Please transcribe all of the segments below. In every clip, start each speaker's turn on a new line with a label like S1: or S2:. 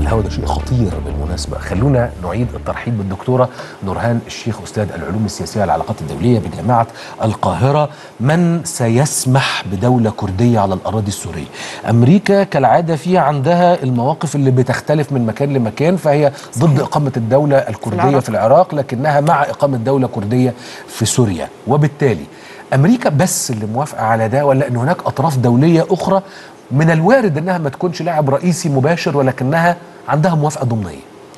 S1: الهوا ده شيء خطير بالمناسبة خلونا نعيد الترحيب بالدكتورة نورهان الشيخ أستاذ العلوم السياسية والعلاقات الدولية بجامعة القاهرة من سيسمح بدولة كردية على الأراضي السورية أمريكا كالعادة في عندها المواقف اللي بتختلف من مكان لمكان فهي ضد إقامة الدولة الكردية
S2: العراق.
S1: في العراق لكنها مع إقامة دولة كردية في سوريا وبالتالي أمريكا بس اللي موافقة على ده ولا أن هناك أطراف دولية أخرى من الوارد أنها ما تكونش لاعب رئيسي مباشر ولكنها عندها موافقة ضمنية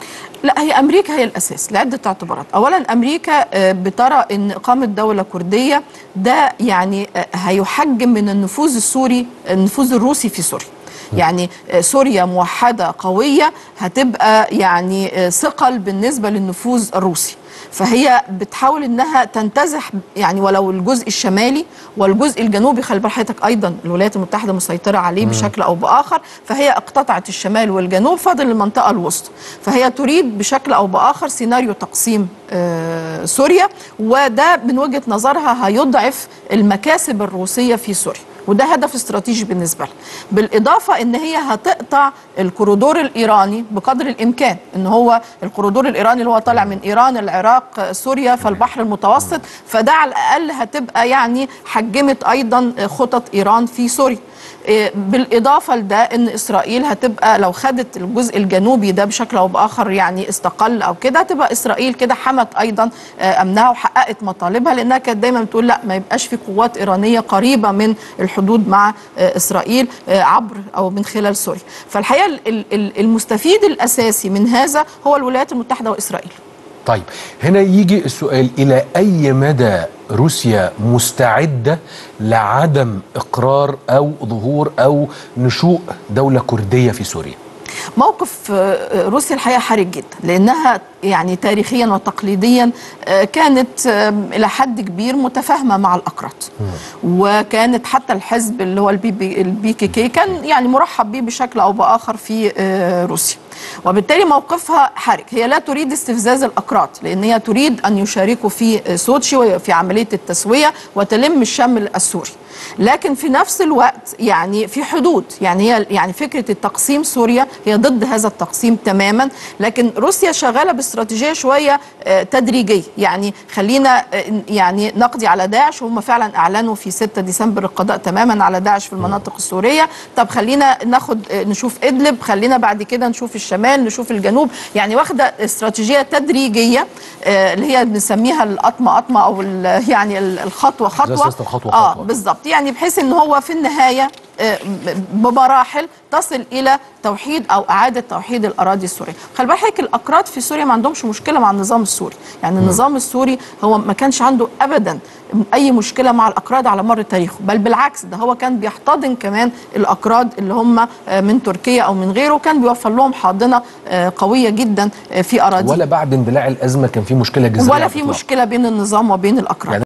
S2: لا هي امريكا هي الاساس لعده اعتبارات اولا امريكا آه، بترى ان اقامه دوله كرديه ده يعني آه، هيحجم من النفوذ السوري النفوذ الروسي في سوريا يعني آه، سوريا موحده قويه هتبقى يعني آه، ثقل بالنسبه للنفوذ الروسي فهي بتحاول انها تنتزح يعني ولو الجزء الشمالي والجزء الجنوبي خلي بال حضرتك ايضا الولايات المتحده مسيطره عليه بشكل او باخر فهي اقتطعت الشمال والجنوب فاضل المنطقه الوسطى فهي تريد بشكل او باخر سيناريو تقسيم آه، سوريا وده من وجهه نظرها هيضعف المكاسب الروسيه في سوريا وده هدف استراتيجي بالنسبه لها بالاضافه ان هي هتقطع الكوريدور الايراني بقدر الامكان ان هو الكوريدور الايراني اللي هو طالع من ايران العراق سوريا فالبحر المتوسط فده على الاقل هتبقى يعني حجمت ايضا خطط ايران في سوريا إيه، بالاضافه لده ان اسرائيل هتبقى لو خدت الجزء الجنوبي ده بشكل او باخر يعني استقل او كده هتبقى اسرائيل كده حمت ايضا آه، امنها وحققت مطالبها لانها كانت دايما بتقول لا ما يبقاش في قوات ايرانيه قريبه من الحدود مع آه، اسرائيل آه، عبر او من خلال سوريا فالحقيقه ال- ال- ال- المستفيد الاساسي من هذا هو الولايات المتحده واسرائيل
S1: طيب هنا يجي السؤال إلى أي مدى روسيا مستعدة لعدم إقرار أو ظهور أو نشوء دولة كردية في سوريا
S2: موقف آه، روسيا الحقيقه حرج جدا لانها يعني تاريخيا وتقليديا آه، كانت آه، الى حد كبير متفاهمه مع الاكراد وكانت حتى الحزب اللي هو البي بي, البي كي كي كان يعني مرحب به بشكل او باخر في آه، روسيا وبالتالي موقفها حرج هي لا تريد استفزاز الاكراد لان هي تريد ان يشاركوا في آه، سوتشي وفي عمليه التسويه وتلم الشمل السوري لكن في نفس الوقت يعني في حدود يعني هي يعني فكره التقسيم سوريا هي ضد هذا التقسيم تماما لكن روسيا شغاله باستراتيجيه شويه آه، تدريجيه يعني خلينا آه، يعني نقضي على داعش وهم فعلا اعلنوا في 6 ديسمبر القضاء تماما على داعش في المناطق السوريه طب خلينا ناخد آه، نشوف ادلب خلينا بعد كده نشوف الشمال نشوف الجنوب يعني واخده استراتيجيه تدريجيه آه، اللي هي بنسميها القطمه قطمه او ال- يعني ال- الخطوه خطوه
S1: سياسة الخطوة
S2: اه
S1: خطوة.
S2: بالظبط يعني بحيث ان هو في النهايه آه، بمراحل تصل الى توحيد او اعاده توحيد الاراضي السوريه خلي بالك الاكراد في سوريا ما عندهمش مشكله مع النظام السوري يعني النظام السوري هو ما كانش عنده ابدا اي مشكله مع الاكراد على مر تاريخه بل بالعكس ده هو كان بيحتضن كمان الاكراد اللي هم آه، من تركيا او من غيره وكان بيوفر لهم حاضنه آه، قويه جدا آه، في اراضي
S1: ولا بعد اندلاع الأزمة كان في مشكلة جذرية
S2: ولا
S1: على
S2: في
S1: الإطلاق.
S2: مشكله بين النظام وبين الاكراد